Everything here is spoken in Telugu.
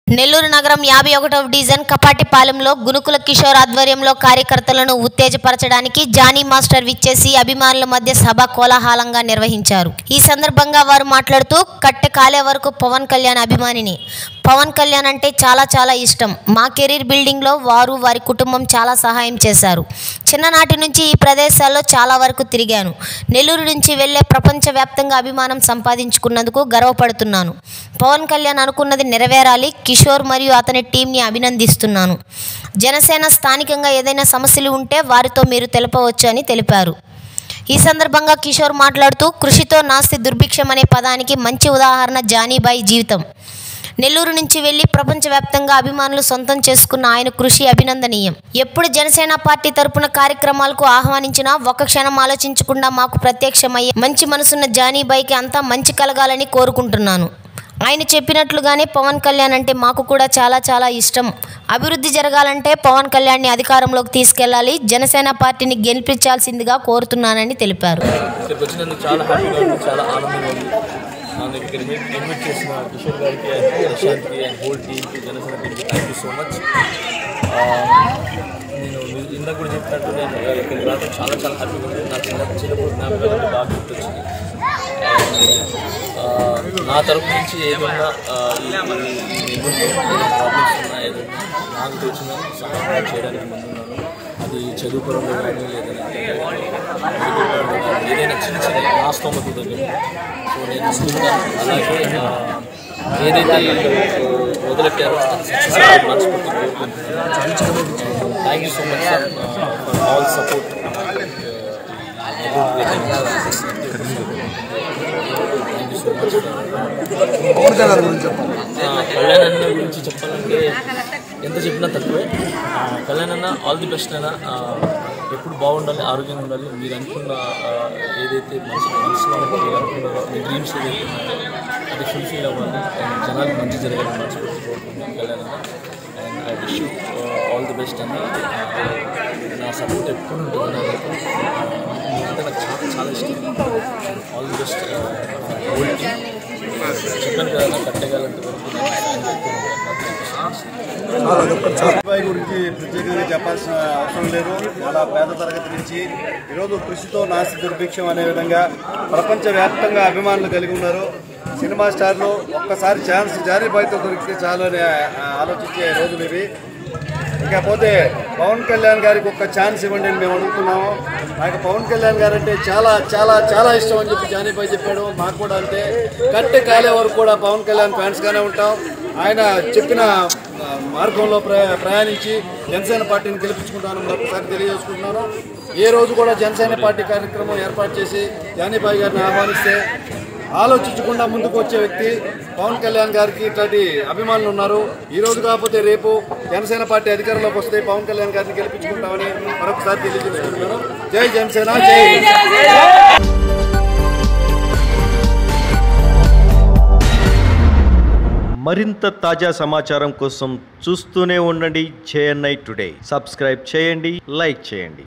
నెల్లూరు నగరం యాభై ఒకటవ డివిజన్ కపాటిపాలెంలో గునుకుల కిషోర్ ఆధ్వర్యంలో కార్యకర్తలను ఉత్తేజపరచడానికి జానీ మాస్టర్ విచ్చేసి అభిమానుల మధ్య సభ కోలాహలంగా నిర్వహించారు ఈ సందర్భంగా వారు మాట్లాడుతూ కట్టె కాలే వరకు పవన్ కళ్యాణ్ అభిమానిని పవన్ కళ్యాణ్ అంటే చాలా చాలా ఇష్టం మా కెరీర్ బిల్డింగ్లో వారు వారి కుటుంబం చాలా సహాయం చేశారు చిన్ననాటి నుంచి ఈ ప్రదేశాల్లో చాలా వరకు తిరిగాను నెల్లూరు నుంచి వెళ్ళే ప్రపంచవ్యాప్తంగా అభిమానం సంపాదించుకున్నందుకు గర్వపడుతున్నాను పవన్ కళ్యాణ్ అనుకున్నది నెరవేరాలి కిషోర్ మరియు అతని టీంని అభినందిస్తున్నాను జనసేన స్థానికంగా ఏదైనా సమస్యలు ఉంటే వారితో మీరు తెలపవచ్చు అని తెలిపారు ఈ సందర్భంగా కిషోర్ మాట్లాడుతూ కృషితో నాస్తి దుర్భిక్షం అనే పదానికి మంచి ఉదాహరణ జానీబాయి జీవితం నెల్లూరు నుంచి వెళ్లి ప్రపంచవ్యాప్తంగా అభిమానులు సొంతం చేసుకున్న ఆయన కృషి అభినందనీయం ఎప్పుడు జనసేన పార్టీ తరపున కార్యక్రమాలకు ఆహ్వానించినా ఒక్క క్షణం ఆలోచించకుండా మాకు ప్రత్యక్షమయ్యే మంచి మనసున్న జానీబాయికి అంతా మంచి కలగాలని కోరుకుంటున్నాను ఆయన చెప్పినట్లుగానే పవన్ కళ్యాణ్ అంటే మాకు కూడా చాలా చాలా ఇష్టం అభివృద్ధి జరగాలంటే పవన్ కళ్యాణ్ని అధికారంలోకి తీసుకెళ్లాలి జనసేన పార్టీని గెలిపించాల్సిందిగా కోరుతున్నానని తెలిపారు ఇక్కడికి వచ్చినందుకు చాలా హ్యాపీగా ఉంది చాలా ఆనందంగా ఉంది నన్ను ఇక్కడ ఇన్వైట్ ఇన్వైట్ చేసిన కిషోర్ గారికి అండ్ ప్రశాంత్కి అండ్ హోల్ టీమ్కి జనసేన టీమ్కి థ్యాంక్ యూ సో మచ్ నేను మీ- ఇందాక కూడా చెప్పినట్టు నేను ఇక్కడికి రావడం చాలా చాలా హ్యాపీగా ఉంది నా చిన్న చిన్నప్పుడు జ్ఞాపకాలు అంటే బాగా గుర్తొచ్చింది ఆ, నా తరపు నుంచి ఏదైనా ఆ, ఈ ప్రాబ్లమ్స్ ఉన్నా ఏదైనా నాకు తోచిన సహాయం చేయడానికి ముందున్నాను అది చదువు పరంగా కానీ లేదంటే ఏదైనా చిన్న చిన్న నా స్తోమత దగ్గర సో నేను ఇస్తున్నాను అలాగే ఆ, ఏదైతే వీళ్ళు వదిలెట్టారో మనస్ఫూర్తి thank you so much sir for all support thank you so much Kalyan అన్న గురించి చెప్పాలంటే ఎంత చెప్పినా తక్కువే ఆ, కళ్యాణ్ అన్న ఆల్ ది బెస్ట్ అయినా ఎప్పుడు బాగుండాలి ఆరోగ్యంగా ఉండాలి మీరు అనుకున్న ఆ, ఏదైతే మనసు మనసులో ఉందో, మీరు అనుకున్నారో మీ డ్రీమ్స్ ఏదైతే ఉన్నాయో అది ఫుల్ఫిల్ అవ్వాలి అండ్ జనాలకు మంచి జరగాలని మనస్ఫూర్తి కోరుకుంటున్నాను కళ్యాణ్ అన్న and I wish you all the best అన్న ఆ, నా సపోర్ట్ ఎప్పుడు ఉంటుంది నాకు ఆ, మీరంటే నాకు చాలా చాలా ఇష్టం all the best old team చెప్పాను కదా నాకు కట్టగలంత వరకు నేను సాయం చేస్తున్నాను. అబ్బాయి గురించి ప్రత్యేకంగా చెప్పాల్సిన అవసరం లేదు చాలా పేద తరగతి నుంచి ఈరోజు కృషితో నాసి దుర్భిక్షం అనే విధంగా ప్రపంచవ్యాప్తంగా అభిమానులు కలిగి ఉన్నారు సినిమా స్టార్లు ఒక్కసారి ఛాన్స్ జారీబాయితో దొరికితే చాలు అని ఆ, ఆలోచించే రోజులు ఇవి ఇకపోతే పవన్ కళ్యాణ్ గారికి ఒక్క ఛాన్స్ ఇవ్వండి అని మేము అడుగుతున్నాము నాకు పవన్ కళ్యాణ్ గారు అంటే చాలా చాలా చాలా ఇష్టం అని చెప్పి జానీబాయ్ చెప్పాడు మాకు కూడా అంతే కట్టె కాలే వరకు కూడా పవన్ కళ్యాణ్ ఫ్యాన్స్గానే ఉంటాం ఆయన చెప్పిన ఆ, మార్గంలో ప్రయా ప్రయాణించి జనసేన పార్టీని గెలిపించుకుంటాను మరొకసారి తెలియజేసుకుంటున్నాను ఏ రోజు కూడా జనసేన పార్టీ కార్యక్రమం ఏర్పాటు చేసి జానీబాయి గారిని ఆహ్వానిస్తే ఆలోచించకుండా ముందుకు వచ్చే వ్యక్తి పవన్ కళ్యాణ్ గారికి ఇట్లాంటి అభిమానులు ఉన్నారు ఈ రోజు కాకపోతే రేపు జనసేన పార్టీ అధికారంలోకి వస్తే పవన్ కళ్యాణ్ గారిని గెలిపించుకుంటామని మరొకసారి తెలియజేసుకుంటున్నాను జై జనసేన జై హింద్. మరింత తాజా సమాచారం కోసం చూస్తూనే ఉండండి జేఎన్ఐ టుడే సబ్స్క్రైబ్ చేయండి లైక్ చేయండి